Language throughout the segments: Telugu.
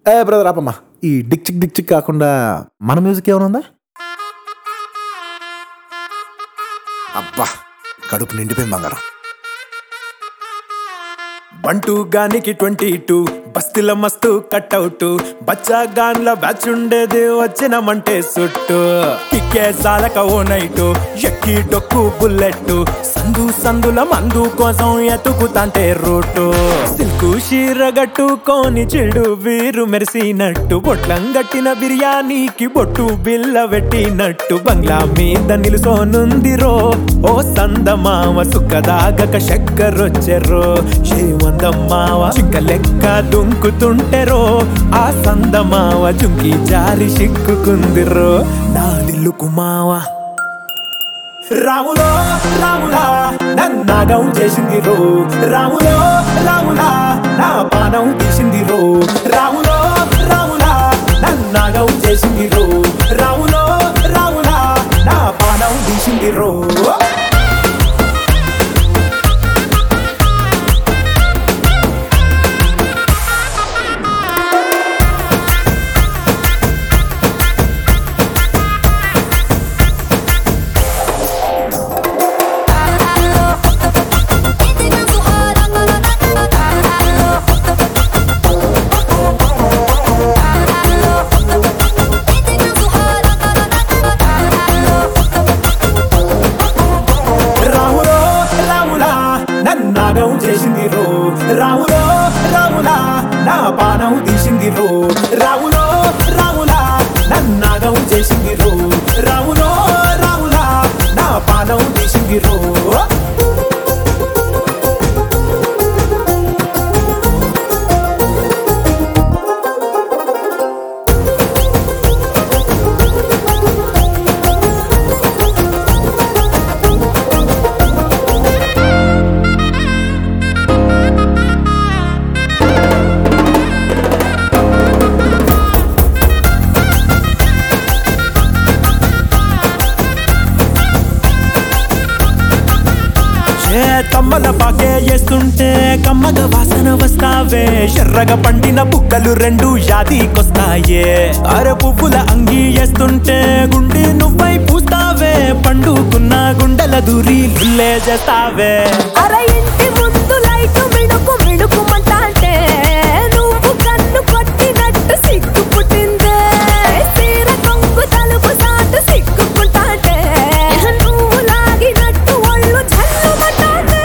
ఏ బ్రదర్ ఆపమ్మా ఈ డిక్ చిక్ డిక్ చిక్ కాకుండా మన మ్యూజిక్ ఏమైనా ఉందా అబ్బా కడుపు నిండిపోయింది బంగారం బంటూ గానికి ట్వంటీ టూ బస్తీల మస్తు కట్అవుట్ బచ్చా గాన్ల బ్యాచ్ ఉండేది వచ్చినమంటే సుట్టు కిక్కే సాలక ఓ నైటు ఎక్కి డొక్కు బుల్లెట్ సందు సందుల మందు కోసం ఎతుకుతాంటే రూటు సిల్కు షీర గట్టుకొని చెడు వీరు మెరిసినట్టు బొట్లం గట్టిన బిర్యానీకి బొట్టు బిల్ల పెట్టినట్టు బంగ్లా మీద నిలుసోనుందిరో ఓ సందమామ సుఖదాగక చక్కరొచ్చెరో శ్రీమందమ్మావ చిక్క లెక్క దుంకుతుంటెరో ఆ సందమావ జుంకి జారి సిక్కుకుందిరో నా దిల్లుకు మావా రాములో రాములా నన్నాగం చేసింది రో రాములో రాములా నా పానం తీసింది రో రాములో రాములా నన్నాగం చేసింది రో రాములో రాములా నా పానం తీసింది రో రాములో రాములా నన్నాగం చేసింది రో రాములో రాములా నా పానం తీసింది రో రాములో రాములా నన్నాగం చేసింది రో రాములో రాములా నా పానం తీసింది రో ఏ తమ్మల పాకే వేస్తుంటే కమ్మగ వాసన వస్తావే ఎర్రగా పండిన బుక్కలు రెండు యాదికొస్తాయే అర పువ్వుల అంగి వేస్తుంటే గుండి నువ్వై పూస్తావే పండుకున్న గుండెల దూరి లుల్లే చేస్తావే అర ఇంటి ముందు లైట్ మిడుకు మిడుకుమంటాంటే నువ్వు కన్ను కొట్టినట్టు సిగ్గు పుట్టిందే సీర కొంగు తలుపు సాటు సిగ్గుకుంటాంటే నువ్వు లాగినట్టు ఒళ్ళు జల్లుమంటాంటే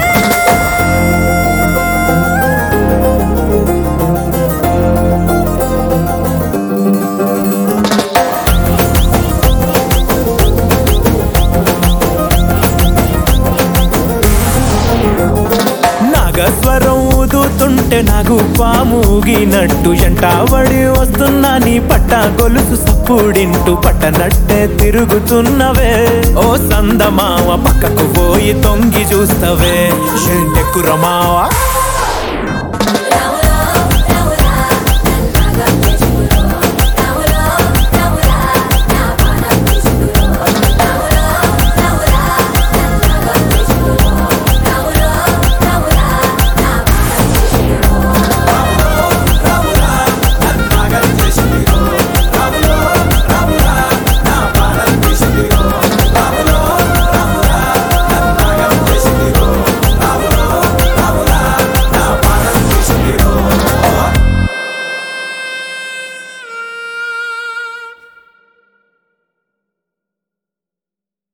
నాగస్వరం ఊదుతుంటే నాకు పాముగినట్టు ఎంటావడి వస్తున్నా నీ పట్ట గొలుసు సప్పుడింటూ పట్టనట్టే తిరుగుతున్నవే ఓ సందమావ పక్కకు పోయి తొంగి చూస్తవే ఎంటెక్కురమావా